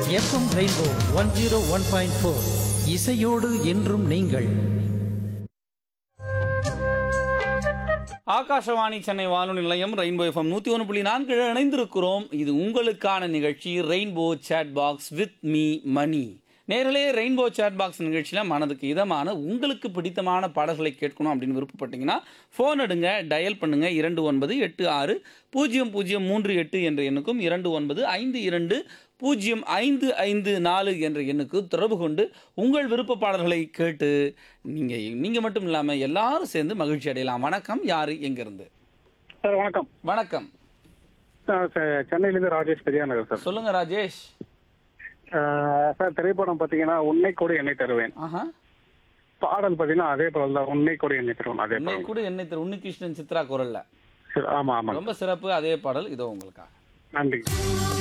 FM rainbow one zero one point four இசையோடு என்றும் நீங்கள் ஆகாஷவாணி சென்னை வானொலி நிலையம் ரெயின்போ எஃப்எம் நூற்றி ஒன்று புள்ளி நான்கு இணைந்திருக்கிறோம் இது உங்களுக்கான நிகழ்ச்சி rainbow chat box with me மணி நேரிலே ரெயின்போ சேட் பாக்ஸ் நிகழ்ச்சியில் மனதுக்கு இதமான உங்களுக்கு பிடித்தமான பாடல்களை கேட்கணும் அப்படின்னு விருப்பப்பட்டீங்கன்னா ஃபோன் எடுங்க டயல் பண்ணுங்க இரண்டு ஒன்பது எட்டு ஆறு பூஜ்ஜியம் பூஜ்ஜியம் மூன்று எட்டு என்ற எண்ணுக்கும் இரண்டு ஒன்பது ஐந்து இரண்டு பூஜ்ஜியம் ஐந்து ஐந்து நாலு என்ற எண்ணுக்கு தொடர்பு கொண்டு உங்கள் விருப்ப பாடல்களை கேட்டு நீங்கள் நீங்கள் மட்டும் இல்லாமல் எல்லாரும் சேர்ந்து மகிழ்ச்சி அடையலாம் வணக்கம் யார் எங்கேருந்து சார் வணக்கம் வணக்கம் சார் செ- சென்னையிலேருந்து ராஜேஷ் பெரியா நகர் சார் சொல்லுங்க ராஜேஷ் அஹ், சார் திரைப்படம் பார்த்தீங்கன்னா உன்னை கூட என்னை தருவேன் ஆஹா பாடல் பார்த்தீங்கன்னா அதே பாடல் தான் உன்னை கூட என்னை தருவேன் அதே என்னை பாடல் கூட என்னை திரு உன்னிகிருஷ்ணன் சித்ரா குரல்ல சரி, ஆமா ஆமா ரொம்ப சிறப்பு அதே பாடல் இதோ உங்களுக்காக நன்றி